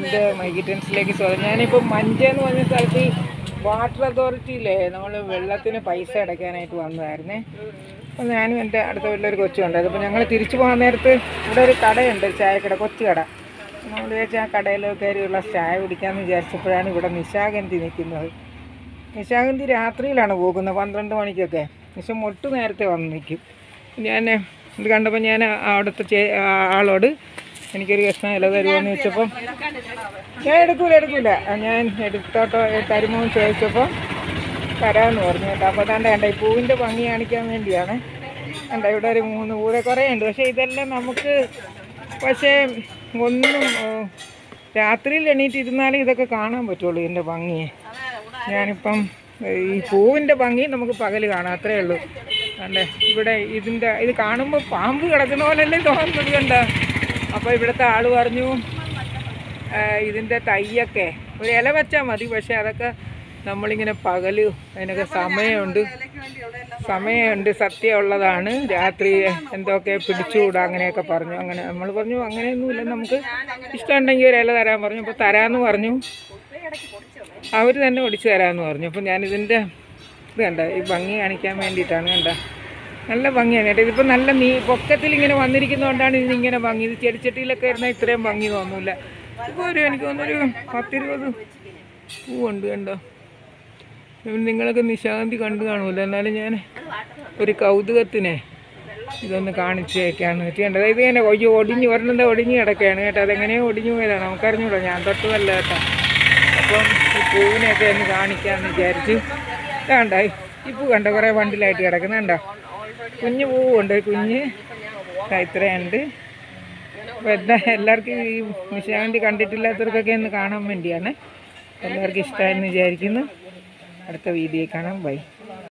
എൻ്റെ മൈ കിറ്റൻസിലേക്ക് സ്വാഗതം ഞാനിപ്പോൾ മഞ്ച എന്ന് പറഞ്ഞ സ്ഥലത്ത് വാട്ടർ അതോറിറ്റിയിലെ നമ്മൾ വെള്ളത്തിന് പൈസ അടയ്ക്കാനായിട്ട് വന്നതായിരുന്നേ അപ്പോൾ ഞാനും എൻ്റെ അടുത്ത വീട്ടിലൊരു കൊച്ചും ഉണ്ടായത് അപ്പോൾ ഞങ്ങൾ തിരിച്ചു പോകാൻ നേരത്ത് ഇവിടെ ഒരു കടയുണ്ട് ചായക്കട കൊച്ചു കട നമ്മൾ വിചാരിച്ച ആ കടയിൽ കയറിയുള്ള ചായ കുടിക്കാമെന്ന് വിചാരിച്ചപ്പോഴാണ് ഇവിടെ നിശാഗന്ധി നിൽക്കുന്നത് നിശാഗന്ധി രാത്രിയിലാണ് പോകുന്നത് പന്ത്രണ്ട് മണിക്കൊക്കെ പക്ഷെ മൊട്ട് നേരത്തെ വന്ന് നിൽക്കും ഞാൻ ഇത് കണ്ടപ്പോൾ ഞാൻ അവിടുത്തെ ചേ ആ ആളോട് എനിക്കൊരു കഷ്ണം ഇല തരുമോയെന്ന് വെച്ചപ്പം ഞാൻ എടുക്കൂല എടുക്കൂല ആ, ഞാൻ എടുത്തോട്ടോ തരുമോ എന്ന് ചോദിച്ചപ്പോൾ തരാമെന്ന് പറഞ്ഞു കേട്ടോ അപ്പോൾ അതാണ്ട് വേണ്ട ഈ പൂവിൻ്റെ ഭംഗി കാണിക്കാൻ വേണ്ടിയാണ് കണ്ട ഇവിടെ ഒരു മൂന്ന് പൂരെ കുറേ ഉണ്ട് പക്ഷേ ഇതെല്ലാം നമുക്ക് പക്ഷേ ഒന്നും ഏ, രാത്രിയിൽ എണീറ്റിരുന്നാലും ഇതൊക്കെ കാണാൻ പറ്റുള്ളൂ ഇതിൻ്റെ ഭംഗി ഞാനിപ്പം ഏ, ഈ പൂവിൻ്റെ ഭംഗി നമുക്ക് പകൽ കാണാം അത്രേ ഉള്ളൂ കണ്ടേ ഇവിടെ ഇതിൻ്റെ ഇത് കാണുമ്പോൾ പാമ്പ് കിടക്കുന്ന പോലല്ലേ തോന്നുന്നത് കണ്ട അപ്പോൾ ഇവിടുത്തെ ആൾ പറഞ്ഞു ആ, ഇതിൻ്റെ തൈയൊക്കെ ഒരു ഇല വെച്ചാൽ മതി പക്ഷേ അതൊക്കെ നമ്മളിങ്ങനെ പകല് അതിനൊക്കെ സമയമുണ്ട് സമയമുണ്ട് സത്യമുള്ളതാണ് രാത്രി എന്തൊക്കെ പിടിച്ചുകൂടാ അങ്ങനെയൊക്കെ പറഞ്ഞു അങ്ങനെ നമ്മൾ പറഞ്ഞു അങ്ങനെയൊന്നുമില്ല നമുക്ക് ഇഷ്ടമുണ്ടെങ്കിൽ ഒരു ഇല തരാൻ പറഞ്ഞു അപ്പോൾ തരാമെന്ന് പറഞ്ഞു അവർ തന്നെ ഒടിച്ചു തരാമെന്ന് പറഞ്ഞു അപ്പോൾ ഞാനിതിൻ്റെ ഇത് കണ്ട ഈ ഭംഗി കാണിക്കാൻ വേണ്ടിയിട്ടാണ് കണ്ട നല്ല ഭംഗിയാണ് കേട്ടോ ഇതിപ്പോൾ നല്ല നീ പൊക്കത്തിൽ ഇങ്ങനെ വന്നിരിക്കുന്നതുകൊണ്ടാണ് ഇതിനിങ്ങനെ ഭംഗി ഇത് ചെടിച്ചട്ടിയിലൊക്കെ ഇരുന്നാൽ ഇത്രയും ഭംഗി തോന്നില്ല ഇപ്പോൾ ഒരു എനിക്ക് തോന്നുന്നൊരു പത്തിരുപത് പൂവുണ്ട് കണ്ടോ ഇപ്പം നിങ്ങളൊക്കെ നിശാന്തി കണ്ടു കാണുമല്ലോ എന്നാലും ഞാൻ ഒരു കൗതുകത്തിനെ ഇതൊന്ന് കാണിച്ചു വയ്ക്കാന്ന് വെച്ചിട്ടുണ്ട് ഇത് തന്നെ ഒയ്യോ ഒടിഞ്ഞ് ഒരെണ്ണം ഒടിഞ്ഞ് കിടക്കുകയാണ് കേട്ടോ അതെങ്ങനെയോ ഒടിഞ്ഞു പോയതാണ് നമുക്കറിഞ്ഞൂടാ ഞാൻ തൊട്ടതല്ല കേട്ടോ അപ്പം ഈ പൂവിനെയൊക്കെ ഒന്ന് കാണിക്കാമെന്ന് വിചാരിച്ചു വേണ്ട ഈ പൂ കണ്ടോ കുറേ വണ്ടിലായിട്ട് കിടക്കുന്നുണ്ടോ കുഞ്ഞു പൂവുണ്ട് ഒരു കുഞ്ഞ് ദാ ഇത്രയുണ്ട് അപ്പോൾ എല്ലാ എല്ലാവർക്കും ഈ നിശാന്തി കണ്ടിട്ടില്ലാത്തവർക്കൊക്കെ ഒന്ന് കാണാൻ വേണ്ടിയാണ് എല്ലാവർക്കും ഇഷ്ടമായെന്ന് വിചാരിക്കുന്നു അടുത്ത വീഡിയോ കാണാം ബൈ